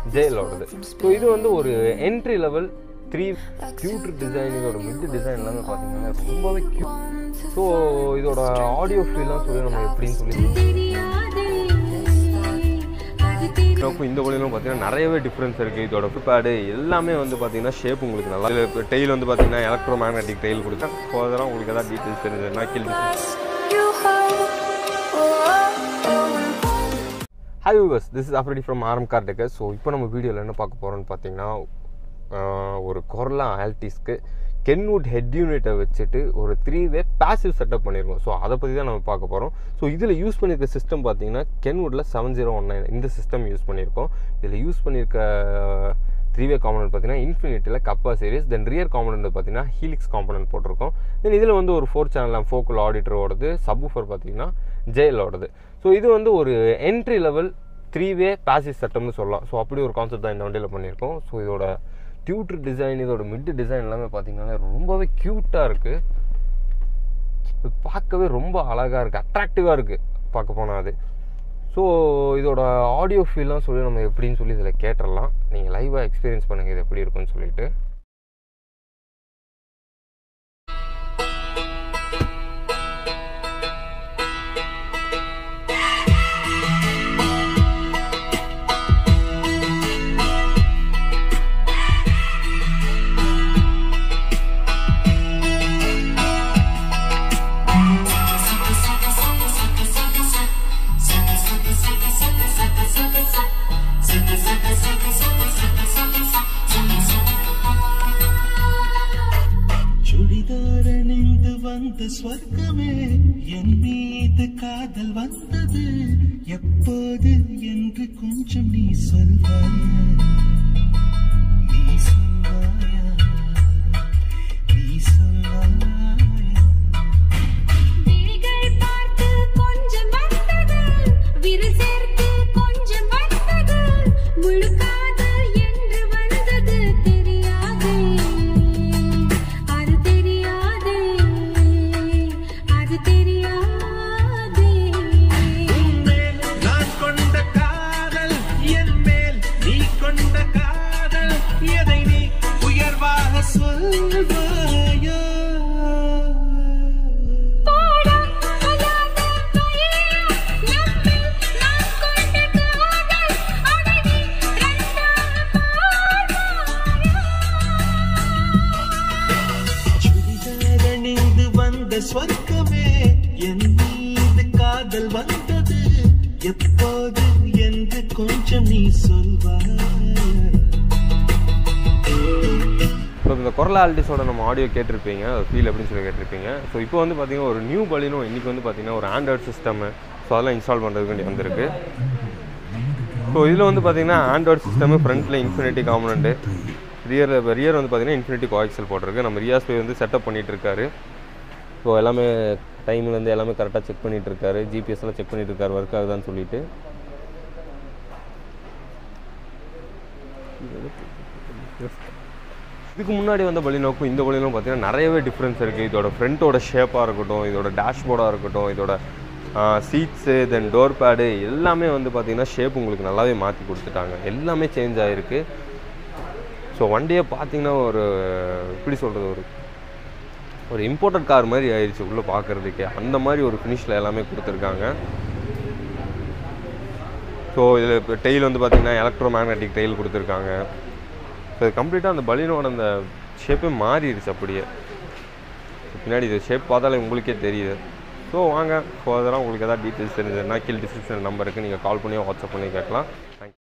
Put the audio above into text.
ஜெயலோடது so இது வந்து ஒரு entry level tweeter design இதோட மிட் டிசைன் எல்லாமே பார்த்தீங்கன்னா ரொம்பவே கியூட் ஸோ இதோட ஆடியோ ஃபீல்லாம் சொல்லி நம்ம எப்படின்னு சொல்லி இப்போ இந்த வழியிலும் பார்த்தீங்கன்னா நிறையவே டிஃப்ரென்ஸ் இருக்குது இதோட பேடு எல்லாமே வந்து பார்த்தீங்கன்னா ஷேப் உங்களுக்கு நல்லா இப்போ டெய்ல் வந்து பார்த்தீங்கன்னா எலக்ட்ரோ மேக்னெட்டிக் டெய்ல் கொடுத்தா ஃபர்தராக உங்களுக்கு எதாவது டீட்டெயில்ஸ் தெரிஞ்சதுன்னா கீழே hi viewers this is Afridi from Aaram car decor so இப்போ நம்ம வீடியோவில் என்ன பார்க்க போகிறோம்னு பார்த்தீங்கன்னா ஆஹ், ஒரு கொரலா ஆல்டிஸ்க்கு கென்வுட் ஹெட் யூனிட்டை வச்சுட்டு ஒரு த்ரீ வே பேசிவ் செட்டப் பண்ணியிருக்கோம் ஸோ அதை பற்றி தான் நம்ம பார்க்க போகிறோம் ஸோ இதில் யூஸ் பண்ணியிருக்க சிஸ்டம் பார்த்தீங்கன்னா கென்வுட்டில் செவன் ஜீரோ ஒன் நைன் இந்த சிஸ்டம் யூஸ் பண்ணியிருக்கோம் இதில் யூஸ் பண்ணியிருக்க த்ரீ வே காம்பனன்ட் பார்த்தீங்கன்னா இன்ஃபினிட்டியில் Kappa series then rear component பார்த்தீங்கன்னா ஹீலிக்ஸ் காம்பனன்ட் போட்டிருக்கோம் தென் இதில் வந்து ஒரு ஃபோர் சேனல் ஃபோக்கல் ஆடிட்டரோடது சப்வூஃபர் பார்த்தீங்கன்னா ஜெயலோடது ஸோ இது வந்து ஒரு entry level three way passive செட்டம்னு சொல்லலாம் ஸோ அப்படி ஒரு கான்செப்ட் தான் இந்த வண்டியில் பண்ணியிருக்கோம் ஸோ இதோட டியூட்ரு டிசைன் இதோட மிட் டிசைன் எல்லாமே பார்த்தீங்கன்னா ரொம்பவே க்யூட்டாக இருக்குது இது பார்க்கவே ரொம்ப அழகாக இருக்குது அட்ராக்டிவாக இருக்குது பார்க்க போனால் அது ஸோ இதோட ஆடியோ ஃபீல்லாம் சொல்லி நம்ம எப்படின்னு சொல்லி இதில் கேட்டுடலாம் நீங்கள் லைவாக எக்ஸ்பீரியன்ஸ் பண்ணுங்கள் இது எப்படி இருக்குன்னு சொல்லிட்டு சுடிதார் அணிந்து வந்த ஸ்வர்க்கமே என் மீது காதல் வந்தது எப்போது என்று கொஞ்சம் நீ சொல்வாயா நீ சொல்வாயா நீ சொல்வாயா விழிகள் பார்த்து கொஞ்சம் வந்தது விரு சேர்த்து கொஞ்சம் வந்தது முழுக்காது என்று வந்தது தெரியாதே அது தெரியாதே அது தெரியாதே உன்மேல் நான் கொண்ட காதல் என் மேல் நீ கொண்ட காதல் எதை நீ உயர்வாக சொல்வாயா போடா சொல்லாத பையா நம்மில் நான் கொண்ட காதல் அதை நீ ரெண்டாக பாடாயா சுடிதார் அணிந்து வந்த ஸ்வர்க்கமே என் மீது காதல் வந்தது எப்போது என்று கொஞ்சம் நீ சொல்வாயா இப்போ இந்த குரல் ஆல்டிஸோட நம்ம ஆடியோ கேட்டிருப்பீங்க அது ஃபீல் எப்படின்னு சொல்லி கேட்டிருப்பீங்க ஸோ இப்போ வந்து பார்த்தீங்கன்னா ஒரு நியூ பலினும் இன்றைக்கி வந்து பார்த்தீங்கன்னா ஒரு ஆண்ட்ராய்ட் சிஸ்டமு ஸோ அதெல்லாம் இன்ஸ்டால் பண்ணுறதுக்கு வேண்டி வந்திருக்கு ஸோ இதில் வந்து பார்த்தீங்கன்னா ஆண்ட்ராய்ட் சிஸ்டமு ஃப்ரண்ட்டில் இன்ஃபினிட்டி காம்பனண்ட்டு ரியர் ரியர் வந்து பார்த்தீங்கன்னா இன்ஃபினிட்டி கோஎக்சல் போட்டிருக்கு நம்ம ரியாஸ் பே வந்து செட்டப் பண்ணிட்டு இருக்காரு ஸோ எல்லாமே டைம்லேருந்து எல்லாமே கரெக்டாக செக் பண்ணிட்டு இருக்காரு ஜிபிஎஸ் எல்லாம் செக் பண்ணிட்டு இருக்காரு ஒர்க் ஆகுதான்னு சொல்லிட்டு இதுக்கு முன்னாடி வந்த பலினோக்கும் இந்த பலினோக்கும் பார்த்தீங்கன்னா நிறையவே டிஃப்ரென்ஸ் இருக்குது இதோட ஃப்ரண்ட்டோட ஷேப்பாக இருக்கட்டும் இதோட டேஷ்போர்டாக இருக்கட்டும் இதோட சீட்ஸு தென் டோர் பேடு எல்லாமே வந்து பார்த்தீங்கன்னா ஷேப் உங்களுக்கு நல்லாவே மாற்றி கொடுத்துட்டாங்க எல்லாமே சேஞ்ச் ஆகிருக்கு ஸோ வண்டியை பார்த்தீங்கன்னா ஒரு எப்படி சொல்கிறது ஒரு ஒரு இம்போர்ட்டட் கார் மாதிரி ஆயிடுச்சு உள்ளே பார்க்குறதுக்கே அந்த மாதிரி ஒரு ஃபினிஷில் எல்லாமே கொடுத்துருக்காங்க ஸோ இதில் இப்போ டெய்ல் வந்து பார்த்தீங்கன்னா எலக்ட்ரோ மேக்னெட்டிக் டெய்ல் கொடுத்துருக்காங்க ஸோ கம்ப்ளீட்டாக அந்த பலீனோட அந்த ஷேப்பே மாறிடுச்சு அப்படியே பின்னாடி இது ஷேப் பார்த்தாலே உங்களுக்கே தெரியுது ஸோ வாங்க ஃபர்தராக உங்களுக்கு எதாவது டீட்டெயில்ஸ் தெரிஞ்சதுன்னா கீழ் டிஸ்கிரிப்ஷன் நம்பருக்கு நீங்கள் கால் பண்ணி வாட்ஸ்அப் பண்ணி கேட்கலாம் தேங்க்யூ